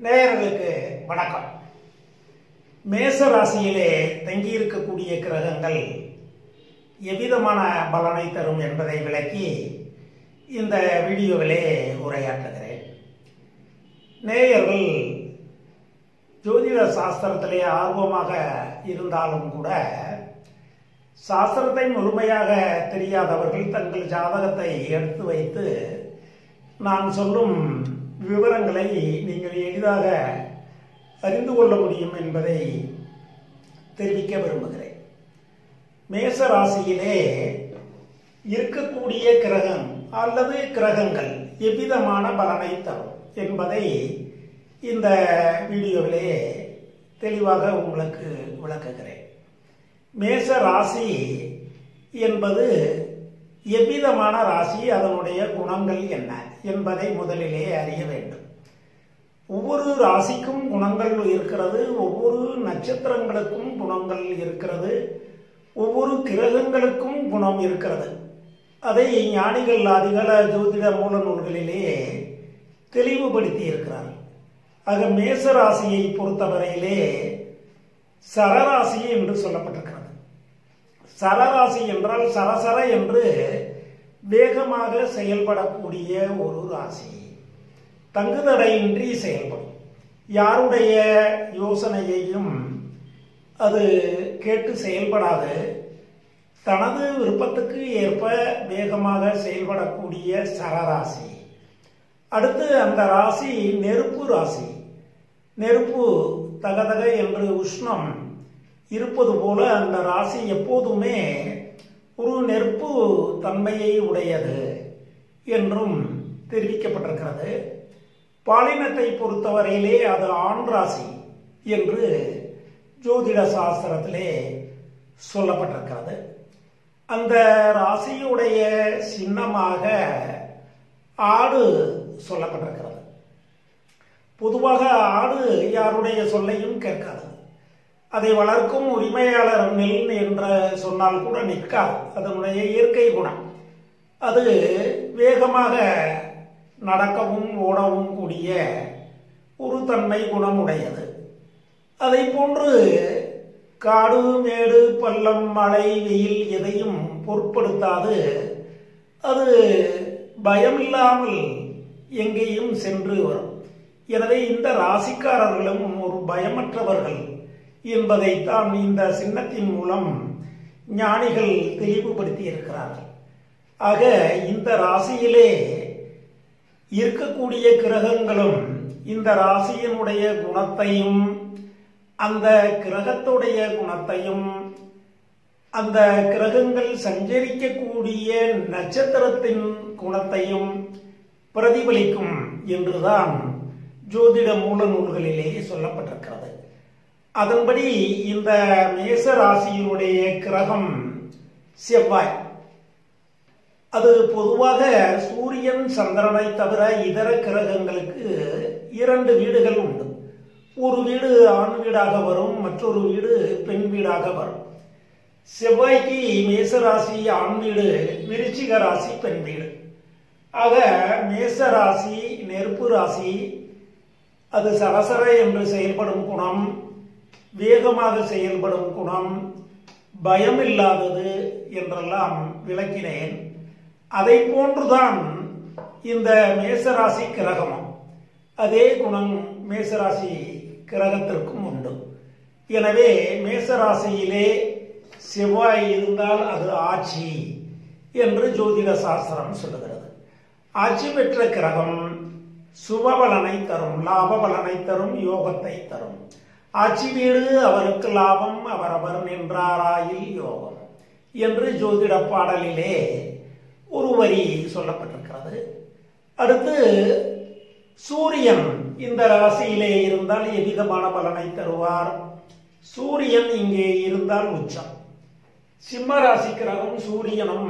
நேயர்களுக்கு வணக்கம் மேச ராசியிலே தங்கியிருக்கக்கூடிய கிரகங்கள் எவ்விதமான பலனை தரும் என்பதை விளக்கி இந்த வீடியோவிலே உரையாற்றுகிறேன் நேயர்கள் ஜோதிட சாஸ்திரத்திலே ஆர்வமாக இருந்தாலும் கூட சாஸ்திரத்தை முழுமையாக தெரியாதவர்கள் தங்கள் ஜாதகத்தை எடுத்து வைத்து நான் சொல்லும் விவரங்களை நீங்கள் எளிதாக அறிந்து கொள்ள முடியும் என்பதை தெரிவிக்க விரும்புகிறேன் மேச ராசியிலே இருக்கக்கூடிய கிரகம் அல்லது கிரகங்கள் எவ்விதமான பலனை தரும் என்பதை இந்த வீடியோவிலே தெளிவாக உங்களுக்கு விளக்குகிறேன் மேச ராசி என்பது எவ்விதமான ராசி அதனுடைய குணங்கள் என்ன என்பதை முதலிலே அறிய வேண்டும் ஒவ்வொரு ராசிக்கும் குணங்கள் இருக்கிறது ஒவ்வொரு நட்சத்திரங்களுக்கும் குணங்கள் இருக்கிறது ஒவ்வொரு கிரகங்களுக்கும் குணம் இருக்கிறது அதை ஞானிகள் அதிகள ஜோதிட மூல நூல்களிலே தெளிவுபடுத்தி இருக்கிறார்கள் ஆக மேச ராசியை பொறுத்தவரையிலே சரராசி என்று சொல்லப்பட்டிருக்கிறது சரராசி என்றால் சரசர என்று வேகமாக செயல்படக்கூடிய ஒரு ராசி தங்குதடையின்றி செயல்படும் யாருடைய யோசனையையும் அது கேட்டு செயல்படாது தனது விருப்பத்துக்கு ஏற்ப வேகமாக செயல்படக்கூடிய சரராசி அடுத்து அந்த ராசி நெருப்பு ராசி நெருப்பு தகதக என்று உஷ்ணம் இருப்பது போல அந்த ராசி எப்போதுமே ஒரு நெருப்பு தன்மையை உடையது என்றும் தெரிவிக்கப்பட்டிருக்கிறது பாலினத்தை பொறுத்தவரையிலே அது ஆண் ராசி என்று ஜோதிட சாஸ்திரத்திலே சொல்லப்பட்டிருக்கிறது அந்த ராசியுடைய சின்னமாக ஆடு சொல்லப்பட்டிருக்கிறது பொதுவாக ஆடு யாருடைய சொல்லையும் கேட்காது அதை வளர்க்கும் உரிமையாளர் நெல் என்று சொன்னால் கூட நிற்காது அதனுடைய இயற்கை குணம் அது வேகமாக நடக்கவும் ஓடவும் கூடிய ஒரு தன்மை குணம் உடையது அதை போன்று காடு மேடு பள்ளம் மழை வெயில் எதையும் பொருட்படுத்தாது அது பயமில்லாமல் எங்கேயும் சென்று வரும் எனவே இந்த ராசிக்காரர்களும் ஒரு பயமற்றவர்கள் என்பதைத்தான் இந்த சின்னத்தின் மூலம் ஞானிகள் தெளிவுபடுத்தி இருக்கிறார்கள் ஆக இந்த ராசியிலே இருக்கக்கூடிய கிரகங்களும் இந்த ராசியினுடைய குணத்தையும் அந்த கிரகத்துடைய குணத்தையும் அந்த கிரகங்கள் சஞ்சரிக்கக்கூடிய நட்சத்திரத்தின் குணத்தையும் பிரதிபலிக்கும் என்றுதான் ஜோதிட மூல நூல்களிலே சொல்லப்பட்டிருக்கிறது அதன்படி இந்த மேச ராசியினுடைய கிரகம் செவ்வாய் அது பொதுவாக சூரியன் சந்திரனை தவிர இதர கிரகங்களுக்கு இரண்டு வீடுகள் உண்டு ஒரு வீடு ஆண் வீடாக வரும் மற்றொரு வீடு பெண் வீடாக வரும் செவ்வாய்க்கு மேச ராசி ஆண் வீடு விருச்சிக ராசி பெண் வீடு ஆக மேச ராசி நெருப்பு ராசி அது சரசர என்று செயல்படும் குணம் வேகமாக செயல்படும் குணம் பயம் இல்லாதது என்றெல்லாம் விளக்கினேன் அதை போன்றுதான் இந்த மேசராசி கிரகமும் அதே குணம் மேசராசி கிரகத்திற்கும் உண்டு எனவே மேசராசியிலே செவ்வாய் இருந்தால் அது ஆட்சி என்று ஜோதிட சாஸ்திரம் சொல்லுகிறது ஆட்சி பெற்ற கிரகம் சுபபலனை தரும் லாப பலனை தரும் யோகத்தை தரும் ஆட்சி வீடு அவருக்கு லாபம் அவரவர் நின்றாராயில் யோகம் என்று ஜோதிட பாடலிலே ஒரு வரி சொல்லப்பட்டிருக்கிறது அடுத்து சூரியன் இந்த ராசியிலே இருந்தால் எவ்விதமான பலனை தருவார் சூரியன் இங்கே இருந்தால் உச்சம் சிம்ம ராசி கிரகம் சூரியனும்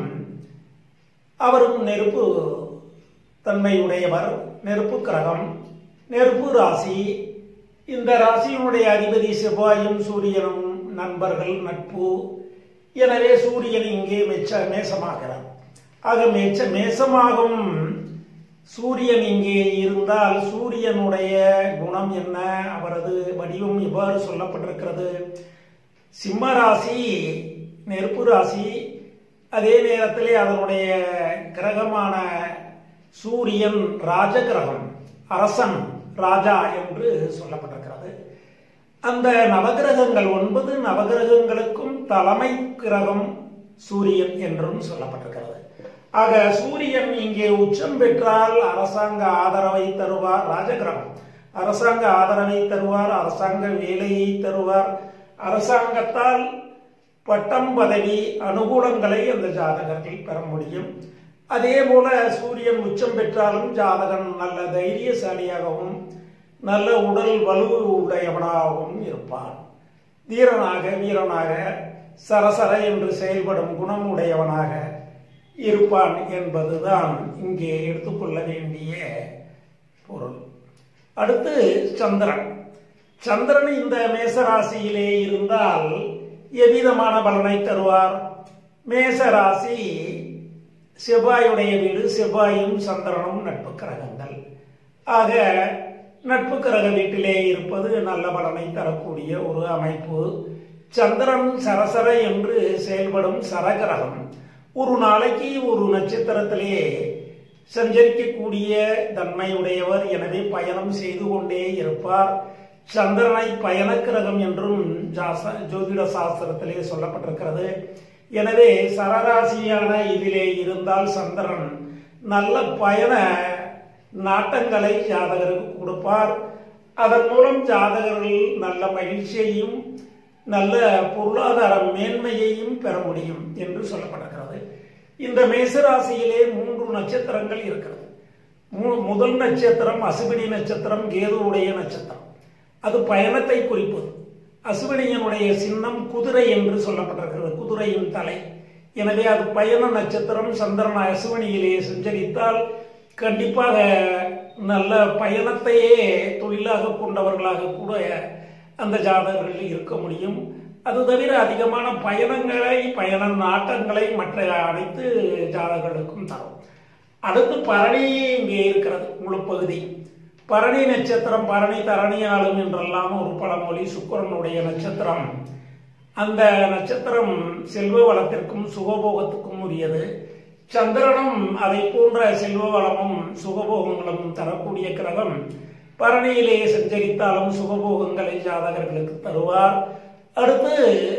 அவரும் நெருப்பு தன்மையுடையவர் நெருப்பு கிரகம் நெருப்பு ராசி இந்த ராசியினுடைய அதிபதி செவ்வாயும் சூரியனும் நண்பர்கள் நட்பு எனவே சூரியன் இங்கே மெச்ச மேசமாகிறார் ஆக மேச்ச மேசமாகும் சூரியன் இங்கே இருந்தால் சூரியனுடைய குணம் என்ன அவரது வடிவம் இவ்வாறு சொல்லப்பட்டிருக்கிறது சிம்ம ராசி நெருப்பு ராசி அதே நேரத்திலே அதனுடைய கிரகமான சூரியன் ராஜ கிரகம் அரசன் ராஜா என்று சொல்லப்பட்டிருக்கிறது அந்த நவகிரகங்கள் ஒன்பது நவகிரகங்களுக்கும் தலைமை கிரகம் சூரியன் என்றும் சொல்லப்பட்டிருக்கிறது ஆக சூரியன் இங்கே உச்சம் பெற்றால் அரசாங்க ஆதரவை தருவார் ராஜகிரகம் அரசாங்க ஆதரவை தருவார் அரசாங்க வேலையை தருவார் அரசாங்கத்தால் பட்டம் பதவி அனுகூலங்களை அந்த ஜாதகர்கள் பெற முடியும் அதே போல சூரியன் உச்சம் பெற்றாலும் ஜாதகன் நல்ல தைரியசாலியாகவும் நல்ல உடல் வலு உடையவனாகவும் இருப்பான் தீரனாக வீரனாக சரசர என்று செயல்படும் குணம் உடையவனாக இருப்பான் என்பதுதான் இங்கே எடுத்துக்கொள்ள வேண்டிய பொருள் அடுத்து சந்திரன் சந்திரன் இந்த மேசராசியிலே இருந்தால் எவ்விதமான பலனை தருவார் மேசராசி செவ்வாயுடைய வீடு செவ்வாயும் சந்திரனும் நட்பு கிரகங்கள் ஆக நட்பு கிரக வீட்டிலே இருப்பது நல்ல பலனை தரக்கூடிய ஒரு அமைப்பு சந்திரன் சரசர என்று செயல்படும் சரகிரகம் ஒரு நாளைக்கு ஒரு நட்சத்திரத்திலே சஞ்சரிக்கக்கூடிய தன்மையுடையவர் எனவே பயணம் செய்து கொண்டே இருப்பார் சந்திரனை பயணக்கிரகம் என்றும் ஜாச- ஜோதிட சாஸ்திரத்திலே சொல்லப்பட்டிருக்கிறது எனவே சரராசியான இதிலே இருந்தால் சந்திரன் நல்ல பயண நாட்டங்களை ஜாதகருக்கு கொடுப்பார் அதன் மூலம் ஜாதகர்கள் நல்ல மகிழ்ச்சியையும் நல்ல பொருளாதார மேன்மையையும் பெற முடியும் என்று சொல்லப்பட்டிருக்கிறது இந்த மேசராசியிலே மூன்று நட்சத்திரங்கள் இருக்கிறது மு- முதல் நட்சத்திரம் அசுவினி நட்சத்திரம் கேதுவுடைய நட்சத்திரம் அது பயணத்தை குறிப்பது அசுவினியனுடைய சின்னம் குதிரை என்று சொல்லப்பட்டிருக்கிறது குதிரையின் தலை எனவே அது பயண நட்சத்திரம் சந்திரன் அசுவினியிலே சஞ்சரித்தால் கண்டிப்பாக நல்ல பயணத்தையே தொழிலாக கொண்டவர்களாக கூட அந்த ஜாதகர்கள் இருக்க முடியும் அது தவிர அதிகமான பயணங்களை பயண நாட்டங்களை மற்ற அனைத்து ஜாதகர்களுக்கும் தரும் அடுத்து பரணி இங்கே இருக்கிறது முழு பகுதி பரணி நட்சத்திரம் பரணி தரணி ஆளும் என்றெல்லாம் ஒரு பழமொழி சுக்கிரனுடைய நட்சத்திரம் அந்த நட்சத்திரம் செல்வ வளத்திற்கும் சுகபோகத்துக்கும் உரியது சந்திரனும் அதை போன்ற செல்வ வளமும் சுகபோகங்களும் தரக்கூடிய கிரகம் பரணியிலே சஞ்சரித்தாலும் சுகபோகங்களை ஜாதகர்களுக்கு தருவார் அடுத்து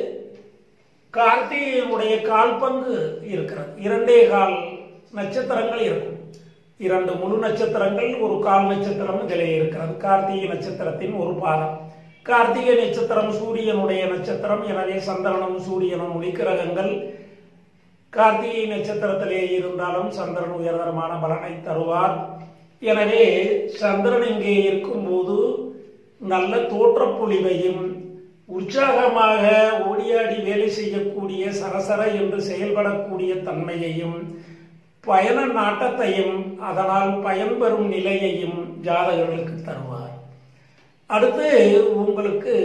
கார்த்திகையினுடைய கால் பங்கு இருக்கிறது இரண்டே கால் நட்சத்திரங்கள் இருக்கும் இரண்டு முழு நட்சத்திரங்கள் ஒரு கால் நட்சத்திரம் இதிலே இருக்கிறது கார்த்திகை நட்சத்திரத்தின் ஒரு பாகம் கார்த்திகை நட்சத்திரம் சூரியனுடைய நட்சத்திரம் எனவே சந்திரனும் சூரியனும் ஒளிக்கிரகங்கள் கார்த்திகை நட்சத்திரத்திலே இருந்தாலும் சந்திரன் உயர்தரமான பலனை தருவார் எனவே சந்திரன் இங்கே இருக்கும்போது நல்ல தோற்றப்பொழிவையும் உற்சாகமாக ஓடியாடி வேலை செய்யக்கூடிய சரசர என்று செயல்படக்கூடிய தன்மையையும் பயண நாட்டத்தையும் அதனால் பயன்பெறும் நிலையையும் ஜாதகர்களுக்கு தருவார் அடுத்து உங்களுக்கு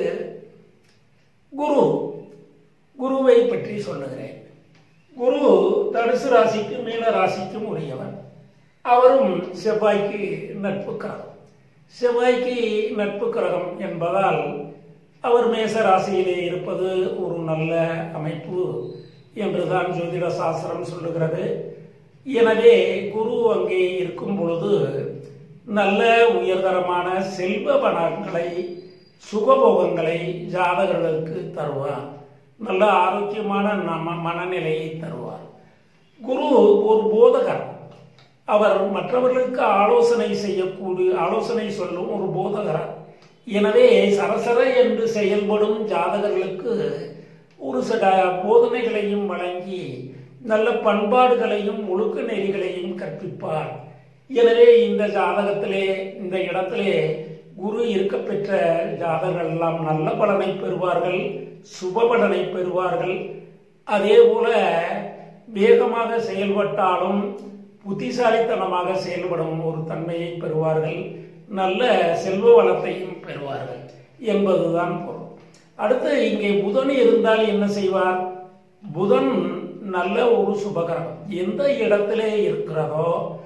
குரு குருவை பற்றி சொல்லுகிறேன் குரு தனுசு ராசிக்கும் மீன ராசிக்கும் உரியவர் அவரும் செவ்வாய்க்கு நட்பு கிரகம் செவ்வாய்க்கு நட்பு கிரகம் என்பதால் அவர் மேச ராசியிலே இருப்பது ஒரு நல்ல அமைப்பு என்றுதான் ஜோதிட சாஸ்திரம் சொல்லுகிறது எனவே குரு அங்கே இருக்கும் பொழுது நல்ல உயர்தரமான செல்வ வளங்களை சுகபோகங்களை ஜாதகர்களுக்கு தருவார் நல்ல ஆரோக்கியமான நம மனநிலையை தருவார் குரு ஒரு போதகர் அவர் மற்றவர்களுக்கு ஆலோசனை செய்யக்கூடிய ஆலோசனை சொல்லும் ஒரு போதகர் எனவே சரசர என்று செயல்படும் ஜாதகர்களுக்கு ஒரு சில போதனைகளையும் வழங்கி நல்ல பண்பாடுகளையும் ஒழுக்க நெறிகளையும் கற்பிப்பார் எனவே இந்த ஜாதகத்திலே இந்த இடத்திலே குரு இருக்க பெற்ற ஜாதகர்கள் எல்லாம் நல்ல பலனை பெறுவார்கள் சுப பலனை பெறுவார்கள் அதே போல வேகமாக செயல்பட்டாலும் புத்திசாலித்தனமாக செயல்படும் ஒரு தன்மையை பெறுவார்கள் நல்ல செல்வ வளத்தையும் பெறுவார்கள் என்பதுதான் பொருள் அடுத்து இங்கே புதன் இருந்தால் என்ன செய்வார் புதன் நல்ல ஒரு சுபகரம் எந்த இடத்திலே இருக்கிறதோ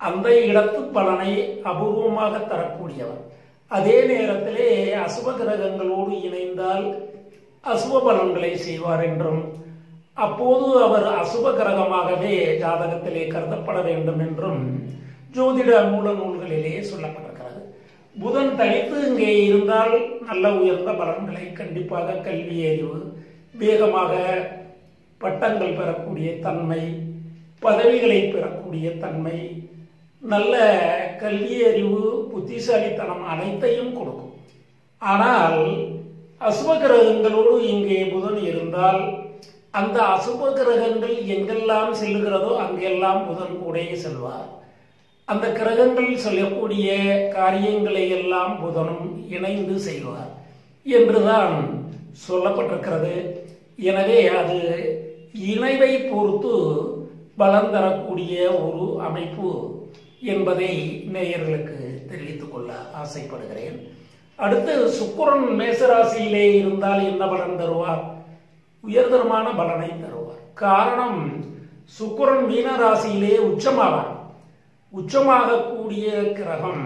அந்த இடத்து பலனை அபூர்வமாக தரக்கூடியவர் அதே நேரத்திலே அசுப கிரகங்களோடு இணைந்தால் அசுப பலன்களை செய்வார் என்றும் அப்போது அவர் அசுப கிரகமாகவே ஜாதகத்திலே கருதப்பட வேண்டும் என்றும் ஜோதிட மூல நூல்களிலே சொல்லப்பட்டிருக்கிறது புதன் தனித்து இங்கே இருந்தால் நல்ல உயர்ந்த பலன்களை கண்டிப்பாக கல்வி அறிவு வேகமாக பட்டங்கள் பெறக்கூடிய தன்மை பதவிகளை பெறக்கூடிய தன்மை நல்ல கல்வி அறிவு புத்திசாலித்தனம் அனைத்தையும் கொடுக்கும் ஆனால் அசுப கிரகங்களோடு இங்கே புதன் இருந்தால் அந்த அசுப கிரகங்கள் எங்கெல்லாம் செல்லுகிறதோ அங்கெல்லாம் புதன் கூட செல்வார் அந்த கிரகங்கள் சொல்லக்கூடிய காரியங்களை எல்லாம் புதனும் இணைந்து செய்வார் என்றுதான் சொல்லப்பட்டிருக்கிறது எனவே அது இணைவை பொறுத்து பலன் தரக்கூடிய ஒரு அமைப்பு என்பதை நேயர்களுக்கு தெரிவித்துக் கொள்ள ஆசைப்படுகிறேன் அடுத்து சுக்கிரன் மேசராசியிலே இருந்தால் என்ன பலன் தருவார் உயர்தரமான பலனை தருவார் காரணம் சுக்கிரன் மீன ராசியிலே உச்சமாவார் உச்சமாகக்கூடிய கிரகம்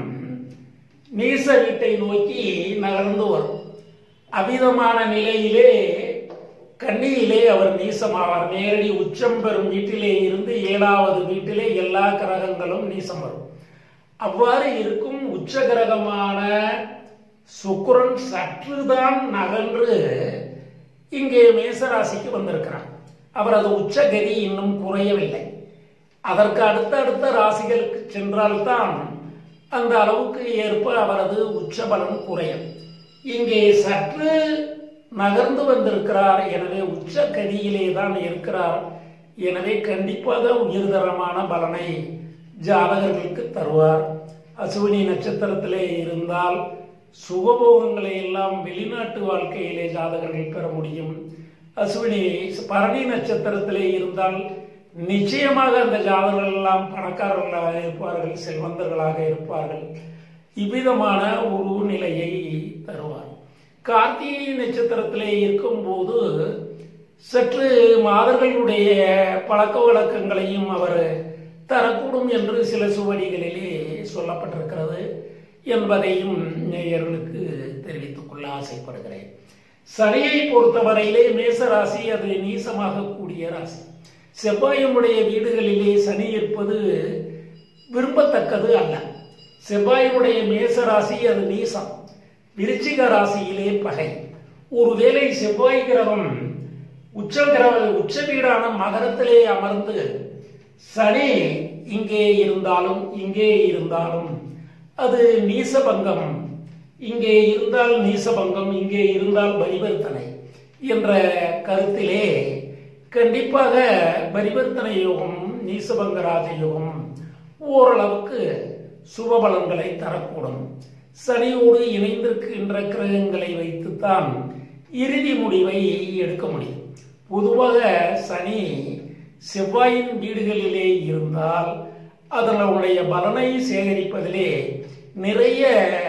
நீச வீட்டை நோக்கி நகர்ந்து வரும் அவிதமான நிலையிலே கன்னியிலே அவர் நீசமாவார் நேரடி உச்சம் பெறும் வீட்டிலே இருந்து ஏழாவது வீட்டிலே எல்லா கிரகங்களும் நீசம் வரும் அவ்வாறு இருக்கும் உச்ச கிரகமான சுக்கிரன் சற்றுதான் நகன்று இங்கே மேசராசிக்கு வந்திருக்கிறார் அவரது உச்சகதி இன்னும் குறையவில்லை அதற்கு அடுத்த அடுத்த ராசிகளுக்கு சென்றால்தான் அந்த அளவுக்கு ஏற்ப அவரது உச்ச பலம் குறையும் இங்கே சற்று நகர்ந்து வந்திருக்கிறார் எனவே உச்ச கதியிலே தான் இருக்கிறார் எனவே கண்டிப்பாக உயர்தரமான பலனை ஜாதகர்களுக்கு தருவார் அசுவினி நட்சத்திரத்திலே இருந்தால் சுகபோகங்களை எல்லாம் வெளிநாட்டு வாழ்க்கையிலே ஜாதகர்கள் பெற முடியும் அசுவினி பரணி நட்சத்திரத்திலே இருந்தால் நிச்சயமாக அந்த ஜாதகர்கள் எல்லாம் பணக்காரர்களாக இருப்பார்கள் செல்வந்தர்களாக இருப்பார்கள் இவ்விதமான ஒரு நிலையை தருவார் கார்த்திகை நட்சத்திரத்திலே இருக்கும்போது சற்று மாதர்களுடைய பழக்க வழக்கங்களையும் அவர் தரக்கூடும் என்று சில சுவடிகளிலே சொல்லப்பட்டிருக்கிறது என்பதையும் நேயர்களுக்கு தெரிவித்துக் கொள்ள ஆசைப்படுகிறேன் சனியை பொறுத்தவரையிலே மேச ராசி அது நீசமாக கூடிய ராசி செவ்வாயினுடைய வீடுகளிலே சனி இருப்பது விரும்பத்தக்கது அல்ல செவ்வாயினுடைய மேச ராசி அது நீசம் விருச்சிக ராசியிலே பகை ஒருவேளை செவ்வாய் கிரகம் உச்ச கிரக உச்ச வீடான மகரத்திலே அமர்ந்து சனி இங்கே இருந்தாலும் இங்கே இருந்தாலும் அது நீசபங்கம் இங்கே இருந்தால் நீசபங்கம் இங்கே இருந்தால் பரிவர்த்தனை என்ற கருத்திலே கண்டிப்பாக பரிவர்த்தனை யோகம் நீசபங்க ராஜயோகம் ஓரளவுக்கு சுபபலன்களை தரக்கூடும் சனியோடு இணைந்திருக்கின்ற கிரகங்களை வைத்துத்தான் இறுதி முடிவை எடுக்க முடியும் பொதுவாக சனி செவ்வாயின் வீடுகளிலே இருந்தால் அதனுடைய பலனை சேகரிப்பதிலே நிறைய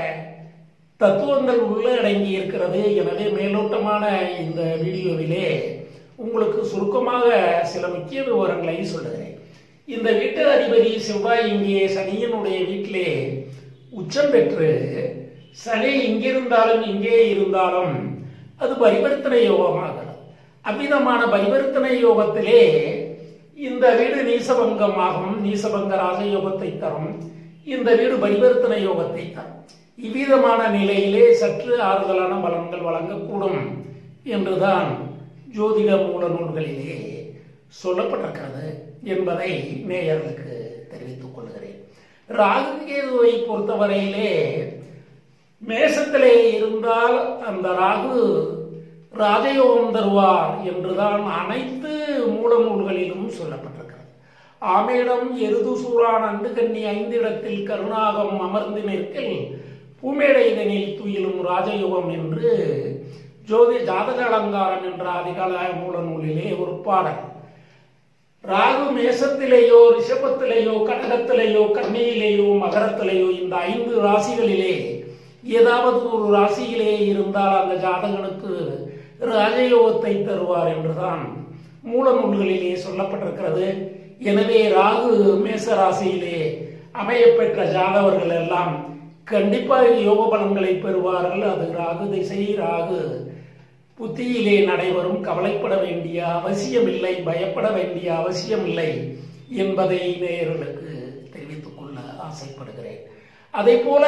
தத்துவங்கள் உள்ள அடங்கி இருக்கிறது எனவே மேலோட்டமான இந்த வீடியோவிலே உங்களுக்கு சுருக்கமாக சில முக்கிய விவரங்களை சொல்லுகிறேன் இந்த வீட்டு அதிபதி செவ்வாய் இங்கே சனியினுடைய வீட்டிலே உச்சம் பெற்று சனி இங்கிருந்தாலும் இங்கே இருந்தாலும் அது பரிவர்த்தனை யோகமாகிறது அவ்விதமான பரிவர்த்தனை யோகத்திலே இந்த வீடு நீசபங்கமாகும் நீசபங்க ராஜயோகத்தை தரும் இந்த வீடு பரிவர்த்தனை யோகத்தை தரும் இவ்விதமான நிலையிலே சற்று ஆறுதலான பலன்கள் வழங்கக்கூடும் என்றுதான் ஜோதிட மூல நூல்களிலே சொல்லப்பட்டிருக்கிறது என்பதை நேயர்களுக்கு தெரிவித்துக் கொள்கிறேன் ராகு கேதுவை பொறுத்தவரையிலே மேசத்திலே இருந்தால் அந்த ராகு ராஜயோகம் தருவார் என்றுதான் அனைத்து மூல நூல்களிலும் சொல்லப்பட்டிருக்கிறது ஆமேடம் எருது சூறான் அண்டு கண்ணி ஐந்து இடத்தில் கருணாகம் அமர்ந்து நிற்கில் பூமேடை இதனில் துயிலும் ராஜயோகம் என்று ஜோதி ஜாதக அலங்காரம் என்ற அதிகால மூல நூலிலே ஒரு பாடல் ராகு மேசத்திலேயோ ரிஷபத்திலேயோ கடகத்திலேயோ கன்னியிலேயோ மகரத்திலேயோ இந்த ஐந்து ராசிகளிலே ஏதாவது ஒரு ராசியிலே இருந்தால் அந்த ஜாதகனுக்கு ராஜயோகத்தை தருவார் என்றுதான் மூல நூல்களிலே சொல்லப்பட்டிருக்கிறது எனவே ராகு மேச ராசியிலே அமையப்பெற்ற ஜாதவர்கள் எல்லாம் கண்டிப்பாக யோக பலன்களை பெறுவார்கள் அது ராகு திசை ராகு புத்தியிலே நடைபெறும் கவலைப்பட வேண்டிய அவசியமில்லை பயப்பட வேண்டிய அவசியமில்லை என்பதை நேயர்களுக்கு தெரிவித்துக் கொள்ள ஆசைப்படுகிறேன் அதே போல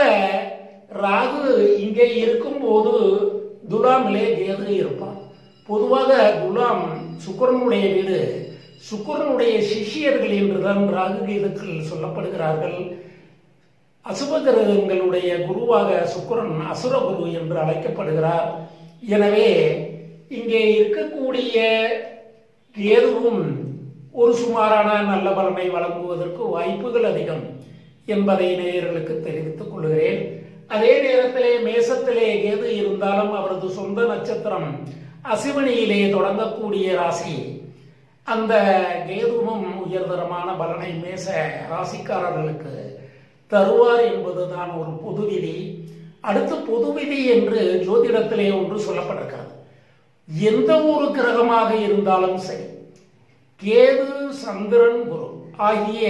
ராகு இங்கே இருக்கும்போது துலாமிலே கேது இருப்பான் பொதுவாக துலாம் சுக்கரனுடைய வீடு சுக்கரனுடைய சிஷியர்கள் என்றுதான் ராகு கேதுக்கள் சொல்லப்படுகிறார்கள் அசுப கிரகங்களுடைய குருவாக சுக்கரன் அசுர குரு என்று அழைக்கப்படுகிறார் எனவே இங்கே இருக்கக்கூடிய கேதுவும் ஒரு சுமாரான நல்ல பலனை வழங்குவதற்கு வாய்ப்புகள் அதிகம் என்பதை நேயர்களுக்கு தெரிவித்துக் கொள்கிறேன் அதே நேரத்திலே மேசத்திலே கேது இருந்தாலும் அவரது சொந்த நட்சத்திரம் அசிவனியிலே தொடங்கக்கூடிய ராசி அந்த கேதுவும் உயர்தரமான பலனை மேச ராசிக்காரர்களுக்கு தருவார் என்பதுதான் ஒரு பொது விதி அடுத்து பொது விதி என்று ஜோதிடத்திலே ஒன்று சொல்லப்பட்டிருக்கிறது எந்த ஒரு கிரகமாக இருந்தாலும் சரி கேது சந்திரன் குரு ஆகிய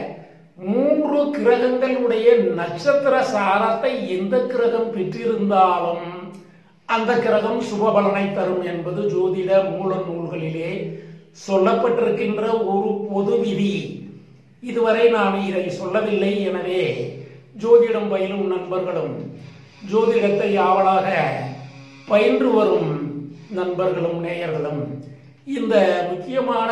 மூன்று கிரகங்களுடைய நட்சத்திர சாரத்தை எந்த கிரகம் பெற்றிருந்தாலும் அந்த கிரகம் சுபபலனை தரும் என்பது ஜோதிட மூல நூல்களிலே சொல்லப்பட்டிருக்கின்ற ஒரு பொது விதி இதுவரை நான் இதை சொல்லவில்லை எனவே ஜோதிடம் பயிலும் நண்பர்களும் ஜோதிடத்தை ஆவலாக பயின்று வரும் நண்பர்களும் நேயர்களும் இந்த முக்கியமான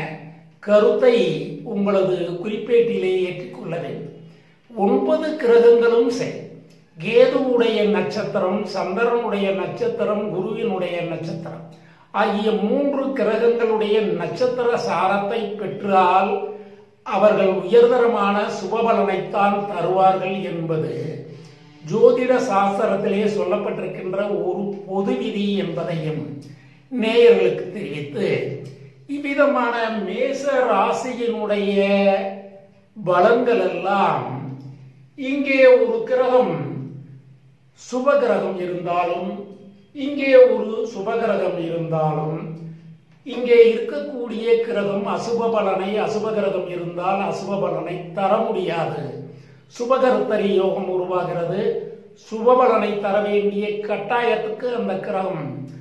கருத்தை உங்களது குறிப்பேட்டிலே ஏற்றுக்கொள்ள வேண்டும் ஒன்பது கிரகங்களும் சரி கேதுவுடைய நட்சத்திரம் சந்திரனுடைய நட்சத்திரம் குருவினுடைய நட்சத்திரம் ஆகிய மூன்று கிரகங்களுடைய நட்சத்திர சாரத்தை பெற்றால் அவர்கள் உயர்தரமான சுபபலனைத்தான் தருவார்கள் என்பது ஜோதிட சாஸ்திரத்திலே சொல்லப்பட்டிருக்கின்ற ஒரு பொது விதி என்பதையும் நேயர்களுக்கு தெரிவித்து இவ்விதமான மேச ராசியினுடைய பலன்கள் எல்லாம் இங்கே ஒரு கிரகம் சுபகிரகம் இருந்தாலும் இங்கே ஒரு சுபகிரகம் இருந்தாலும் இங்கே இருக்கக்கூடிய கிரகம் அசுப பலனை அசுப கிரகம் இருந்தால் அசுப பலனை தர முடியாது சுபகருத்தரி யோகம் உருவாகிறது சுபபலனை தர வேண்டிய கட்டாயத்துக்கு அந்த கிரகம்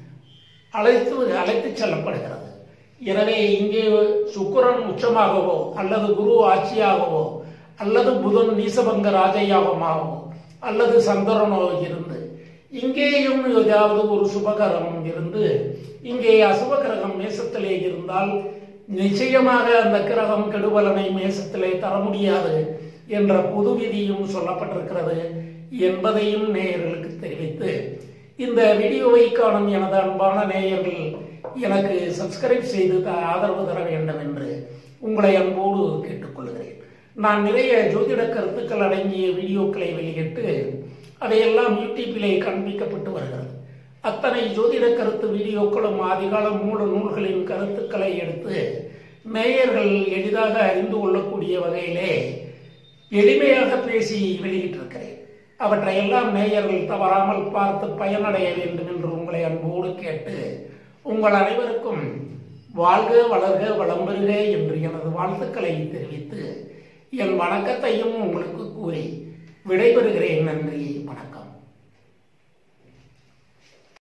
அழைத்து அழைத்து செல்லப்படுகிறது எனவே இங்கே சுக்கிரன் உச்சமாகவோ அல்லது குரு ஆட்சியாகவோ அல்லது புதன் நீசபங்க ராஜயாகமாகவோ அல்லது சந்திரனோ இருந்து இங்கேயும் ஏதாவது ஒரு சுபகரம் இருந்து இங்கே அசுபகிரகம் மேசத்திலே இருந்தால் நிச்சயமாக அந்த கிரகம் கெடுபலனை மேசத்திலே தர முடியாது என்ற பொது விதியும் சொல்லப்பட்டிருக்கிறது என்பதையும் நேயர்களுக்கு தெரிவித்து இந்த வீடியோவை காணும் எனது அன்பான நேயர்கள் எனக்கு சப்ஸ்கிரைப் செய்து த- ஆதரவு தர வேண்டும் என்று உங்களை அன்போடு கேட்டுக்கொள்கிறேன் நான் நிறைய ஜோதிட கருத்துக்கள் அடங்கிய வீடியோக்களை வெளியிட்டு அதையெல்லாம் யூடியூப்பிலே காண்பிக்கப்பட்டு வருகிறது அத்தனை ஜோதிட கருத்து வீடியோக்களும் ஆதிகால மூல நூல்களின் கருத்துக்களை எடுத்து நேயர்கள் எளிதாக அறிந்து கொள்ளக்கூடிய வகையிலே எளிமையாக பேசி வெளியிட்டிருக்கிறேன் அவற்றையெல்லாம் நேயர்கள் தவறாமல் பார்த்து பயனடைய வேண்டும் என்று உங்களை அன்போடு கேட்டு உங்கள் அனைவருக்கும் வாழ்க வளர்க வளம் பெறுக என்று எனது வாழ்த்துக்களை தெரிவித்து என் வணக்கத்தையும் உங்களுக்கு கூறி விடைபெறுகிறேன் நன்றி வணக்கம்